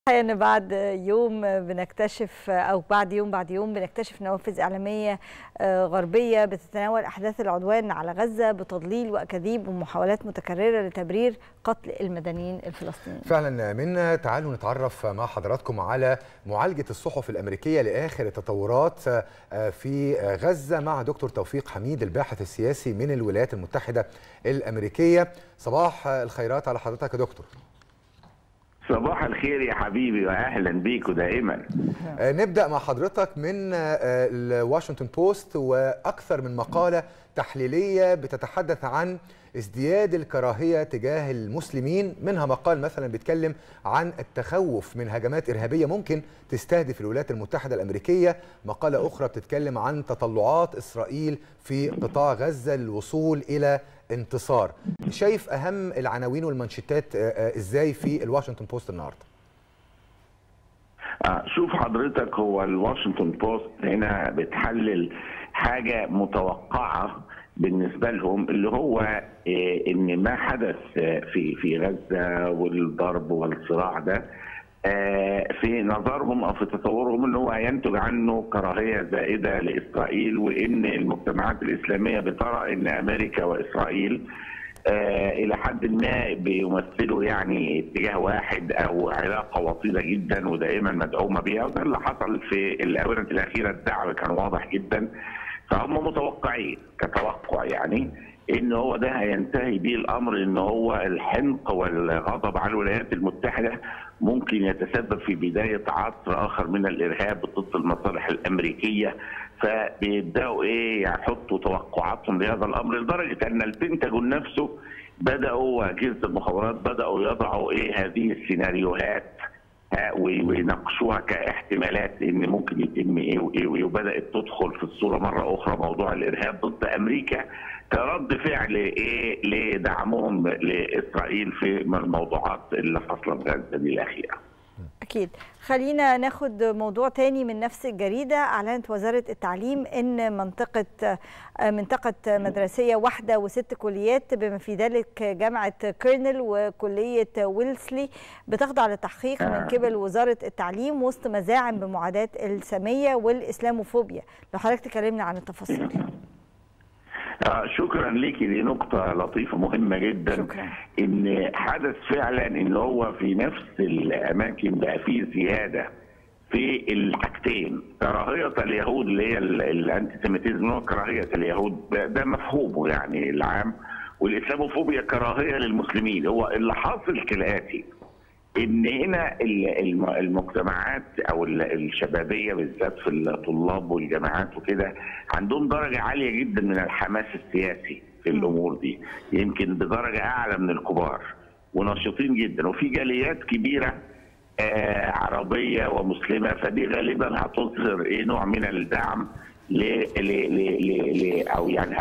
ان بعد يوم بنكتشف او بعد يوم بعد يوم بنكتشف نوافذ اعلاميه غربيه بتتناول احداث العدوان على غزه بتضليل واكاذيب ومحاولات متكرره لتبرير قتل المدنيين الفلسطينيين. فعلا منا تعالوا نتعرف مع حضراتكم على معالجه الصحف الامريكيه لاخر التطورات في غزه مع دكتور توفيق حميد الباحث السياسي من الولايات المتحده الامريكيه. صباح الخيرات على حضرتك يا دكتور. صباح الخير يا حبيبي واهلا بيكوا دائما نبدا مع حضرتك من الواشنطن بوست واكثر من مقاله تحليليه بتتحدث عن ازدياد الكراهيه تجاه المسلمين منها مقال مثلا بيتكلم عن التخوف من هجمات ارهابيه ممكن تستهدف الولايات المتحده الامريكيه مقاله اخرى بتتكلم عن تطلعات اسرائيل في قطاع غزه للوصول الى انتصار شايف اهم العناوين والمانشيتات ازاي في الواشنطن بوست النهارده شوف حضرتك هو الواشنطن بوست هنا بتحلل حاجه متوقعه بالنسبه لهم اللي هو ان ما حدث في في غزه والضرب والصراع ده في نظرهم او في تصورهم ان هو ينتج عنه كراهيه زائده لاسرائيل وان المجتمعات الاسلاميه بترى ان امريكا واسرائيل الى حد ما بيمثلوا يعني اتجاه واحد او علاقه وطيده جدا ودائما مدعومه بها وده اللي حصل في الاونه الاخيره الدعم كان واضح جدا فهم متوقعين كتوقع يعني ان هو ده هينتهي به الامر ان هو الحنق والغضب على الولايات المتحده ممكن يتسبب في بدايه عصر اخر من الارهاب ضد المصالح الامريكيه فبيبداوا ايه يحطوا توقعاتهم لهذا الامر لدرجه ان البنتاجون نفسه بداوا واجهزه المخابرات بداوا يضعوا ايه هذه السيناريوهات ويناقشوها كاحتمالات ان ممكن يتم ايه وايه وايه وبدات تدخل في الصوره مره اخرى موضوع الارهاب ضد امريكا كرد فعل ايه لدعمهم لاسرائيل في الموضوعات اللي حاصله في غزه دي الاخيره. أكيد خلينا ناخد موضوع تاني من نفس الجريدة أعلنت وزارة التعليم أن منطقة منطقة مدرسية واحدة وست كليات بما في ذلك جامعة كيرنل وكلية ويلسلي بتخضع لتحقيق من قبل وزارة التعليم وسط مزاعم بمعاداة السامية والإسلاموفوبيا لو حضرتك تكلمنا عن التفاصيل آه شكرا ليكي دي نقطة لطيفة مهمة جدا شكرا. ان حدث فعلا ان هو في نفس الاماكن بقى فيه زيادة في الحاجتين كراهية اليهود اللي هي الانتي سيميتيزم كراهية اليهود ده مفهومه يعني العام والاسلاموفوبيا كراهية للمسلمين هو اللي حاصل كالاتي ان هنا المجتمعات او الشبابيه بالذات في الطلاب والجامعات وكده عندهم درجه عاليه جدا من الحماس السياسي في الامور دي يمكن بدرجه اعلى من الكبار ونشيطين جدا وفي جاليات كبيره آه عربيه ومسلمه فدي غالبا هتظهر ايه نوع من الدعم ل ل ل ل او يعني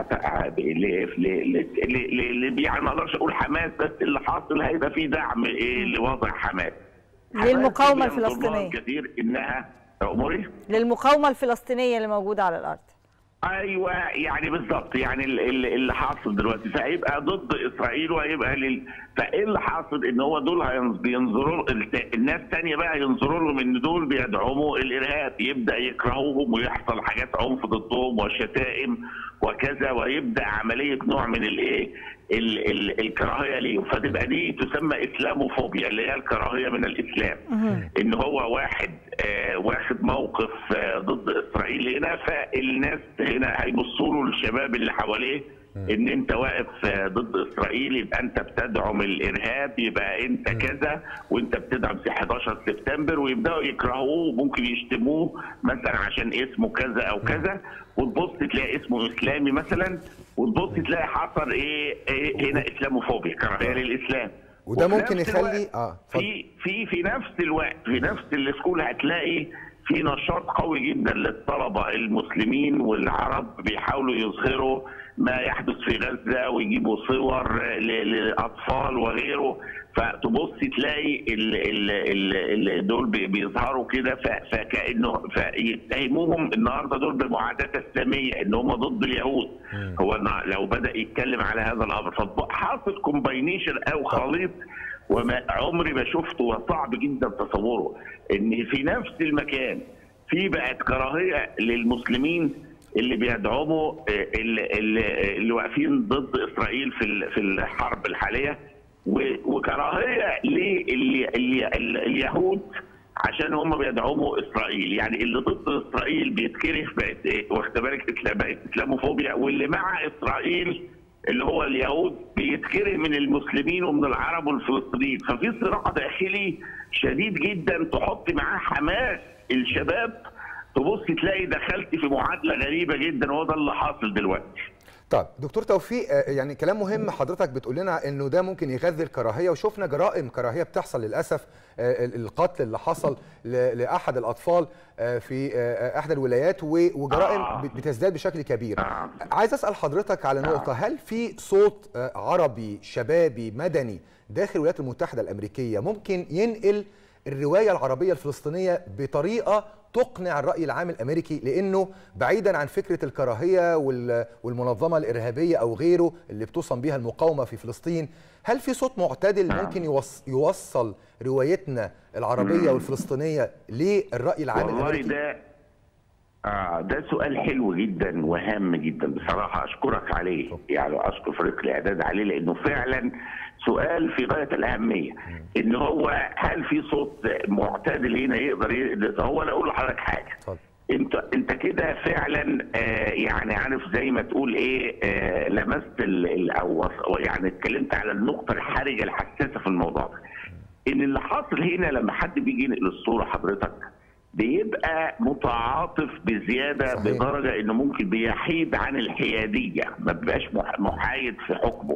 ل يعني ما اقدرش اقول حماس بس اللي حاصل هيبقى في دعم ايه لوضع حماس للمقاومه الفلسطينيه كثير انها اموري للمقاومه الفلسطينيه اللي موجوده على الارض ايوه يعني بالظبط يعني اللي حاصل دلوقتي فهيبقى ضد اسرائيل وهيبقى لل... فايه اللي حاصل ان هو دول بينظروا الناس تانية بقى ينظروا لهم ان دول بيدعموا الارهاب يبدا يكرهوهم ويحصل حاجات عنف ضدهم وشتائم وكذا ويبدا عمليه نوع من الايه ال ال الكراهيه ليهم فتبقى دي تسمى اسلاموفوبيا اللي هي الكراهيه من الاسلام ان هو واحد آه واخد موقف آه ضد اسرائيل هنا فالناس هنا هيبصوا له للشباب اللي حواليه ان انت واقف ضد اسرائيل يبقى انت بتدعم الارهاب يبقى انت كذا وانت بتدعم 11 سبتمبر ويبداوا يكرهوه وممكن يشتموه مثلا عشان اسمه كذا او كذا وتبص تلاقي اسمه اسلامي مثلا وتبص تلاقي حصل ايه, إيه هنا اسلاموفوبيا كراهيه للاسلام وده ممكن يخلي اه في في في نفس الوقت في نفس السكول هتلاقي في نشاط قوي جدا للطلبه المسلمين والعرب بيحاولوا يظهروا ما يحدث في غزه ويجيبوا صور للاطفال وغيره فتبص تلاقي ال ال ال دول بيظهروا كده فكانه فيتهموهم النهارده دول بالمعاداه الساميه ان هم ضد اليهود هو لو بدا يتكلم على هذا الامر فحاصل كومباينيشن او خليط وما عمري ما شفته وصعب جدا تصوره ان في نفس المكان في بقت كراهيه للمسلمين اللي بيدعموا آه، اللي, اللي, اللي واقفين ضد اسرائيل في ال- في الحرب الحاليه و- وكراهيه لليهود عشان هم بيدعموا اسرائيل يعني اللي ضد اسرائيل بيتكره بقت ايه واخد بالك إسلا- بقت اسلاموفوبيا واللي مع اسرائيل اللي هو اليهود بيتكره من المسلمين ومن العرب والفلسطينيين ففي صراع داخلي شديد جدا تحط معاه حماس الشباب تبص تلاقي دخلت في معادله غريبه جدا وهو ده اللي حاصل دلوقتي طيب دكتور توفيق آه، يعني كلام مهم حضرتك بتقول لنا انه ده ممكن يغذي الكراهيه وشفنا جرائم كراهيه بتحصل للاسف آه، ال- القتل اللي حصل ل- لاحد الاطفال آه، في آه، احدى الولايات و- وجرائم آه. بت- بتزداد بشكل كبير آه. عايز اسال حضرتك على نقطه هل في صوت آه، عربي شبابي مدني داخل الولايات المتحده الامريكيه ممكن ينقل الروايه العربيه الفلسطينيه بطريقه تقنع الراي العام الامريكي لانه بعيدا عن فكره الكراهيه وال- والمنظمه الارهابيه او غيره اللي بتصم بها المقاومه في فلسطين هل في صوت معتدل نعم. ممكن يوص يوصل روايتنا العربيه والفلسطينيه للراي العام والله الامريكي ده آه ده سؤال حلو جدا وهام جدا بصراحة أشكرك عليه يعني أشكر فريق الإعداد عليه لأنه فعلا سؤال في غاية الأهمية إن هو هل في صوت معتدل هنا يقدر ي- هو أنا أقول لحضرتك حاجة اتفضل انت انت كده فعلا آه يعني عارف زي ما تقول ايه آه لمست ال ال او أو يعني اتكلمت على النقطه الحرجه الحساسه في الموضوع ده ان اللي حاصل هنا لما حد بيجي ينقل الصوره حضرتك بيبقى متعاطف بزياده صحيح. صحيح. بدرجه انه ممكن بيحيد عن الحياديه ما بيبقاش مح- محايد في حكمه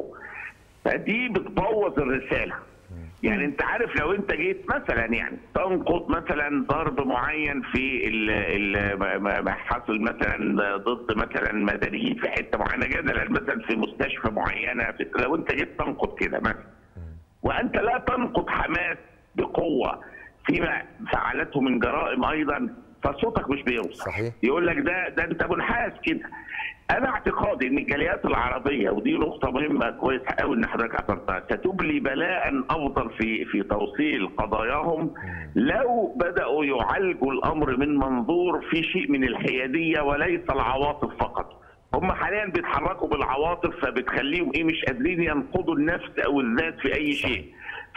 فدي بتبوظ الرساله يعني انت عارف لو انت جيت مثلا يعني تنقض مثلا ضرب معين في ال ال ما- ما حصل مثلا ضد مثلا مدنيين في حته معينه جدلا مثلا في مستشفى معينه في لو انت جيت تنقض كده مثلا وانت لا تنقض حماس بقوه فيما فعلته من جرائم ايضا فصوتك مش بيوصل صحيح. يقول لك ده ده انت منحاز كده انا اعتقادي ان الجاليات العربيه ودي نقطه مهمه كويسه قوي ان حضرتك اثرتها ستبلي بلاء افضل في في توصيل قضاياهم لو بداوا يعالجوا الامر من منظور في شيء من الحياديه وليس العواطف فقط هم حاليا بيتحركوا بالعواطف فبتخليهم ايه مش قادرين ينقضوا النفس او الذات في اي شيء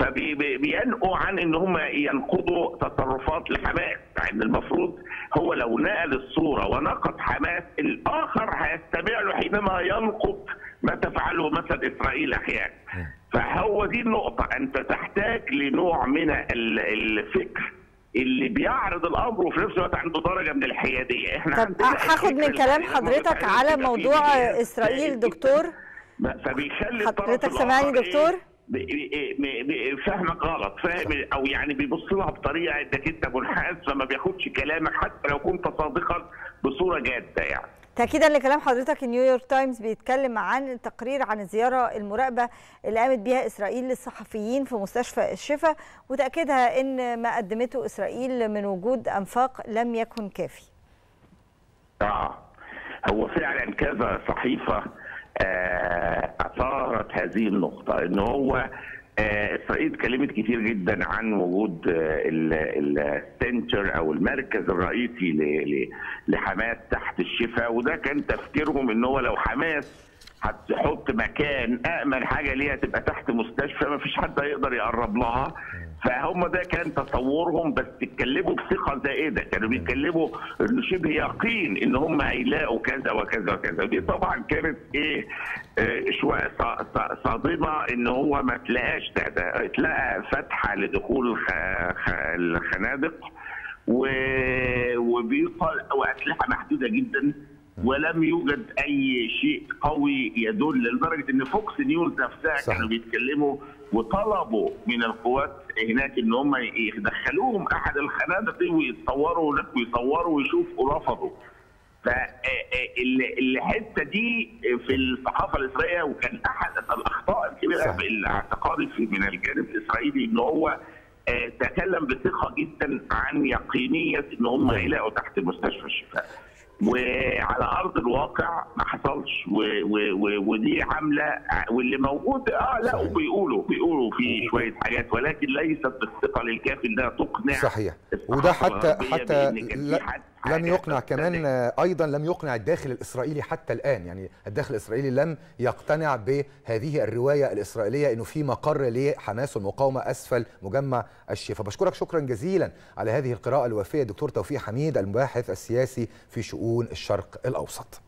فبينقوا عن ان هم ينقضوا تصرفات لحماس مع ان المفروض هو لو نقل الصوره ونقض حماس الاخر هيستمع له حينما ينقض ما تفعله مثلا اسرائيل احيانا فهو دي النقطه انت تحتاج لنوع من ال- الفكر اللي بيعرض الامر وفي نفس الوقت عنده درجه من الحياديه احنا طب عندنا هاخد من الفكر كلام الحقيقي حضرتك بتاعنا على كده في موضوع مجال اسرائيل سائد جداً. دكتور فبيخلي حضرتك الطرف سامعني الآخر دكتور؟ إيه؟ بي- بي- بي- بي- فاهمك غلط فاهم او يعني بيبص لها بطريقه انك انت منحاز فما بياخدش كلامك حتى لو كنت صادقا بصوره جاده يعني تأكيدا لكلام حضرتك نيويورك تايمز بيتكلم عن تقرير عن الزيارة المراقبة اللي قامت بيها إسرائيل للصحفيين في مستشفى الشفا وتأكيدها أن ما قدمته إسرائيل من وجود أنفاق لم يكن كافي اه هو فعلا كذا صحيفه آه، اثارت هذه النقطه ان هو آه، اسرائيل اتكلمت كتير جدا عن وجود السنتر او المركز الرئيسي ل- ل- لحماس تحت الشفا وده كان تفكيرهم ان هو لو حماس هتحط مكان امن حاجه ليها تبقى تحت مستشفى ما فيش حد هيقدر يقرب لها فهم ده كان تصورهم بس اتكلموا بثقه زائده كانوا بيتكلموا انه شبه يقين ان هم هيلاقوا كذا وكذا وكذا ودي طبعا كانت ايه آه، شويه ص- ص- صادمه ان هو ما تلاقاش ده ده اتلقى فتحه لدخول الخ- خ- الخنادق و- وبيقال واسلحه محدوده جدا ولم يوجد اي شيء قوي يدل لدرجه ان فوكس نيوز نفسها صحيح. كانوا بيتكلموا وطلبوا من القوات هناك ان هم يدخلوهم احد الخنادق دي ويتصوروا هناك ويصوروا ويشوفوا رفضوا فالحته دي في الصحافه الاسرائيليه وكان احد الاخطاء الكبيره صحيح. بالاعتقاد في من الجانب الاسرائيلي ان هو آه، تكلم بثقه جدا عن يقينيه ان هم جميل. هيلاقوا تحت مستشفى الشفاء وعلى ارض الواقع ما حصلش و و و ودي عامله واللي موجود اه لا صحيح. وبيقولوا بيقولوا في شويه حاجات ولكن ليست بالثقل الكافي انها تقنع صحيح الصحافة وده حتى الغربية حتى بإن كان في لا- حد- لم حاجة يقنع تستدعي. كمان آه، ايضا لم يقنع الداخل الاسرائيلي حتى الان يعني الداخل الاسرائيلي لم يقتنع بهذه الروايه الاسرائيليه انه في مقر لحماس والمقاومه اسفل مجمع الشفا بشكرك شكرا جزيلا على هذه القراءه الوافيه دكتور توفيق حميد المباحث السياسي في شؤون الشرق الاوسط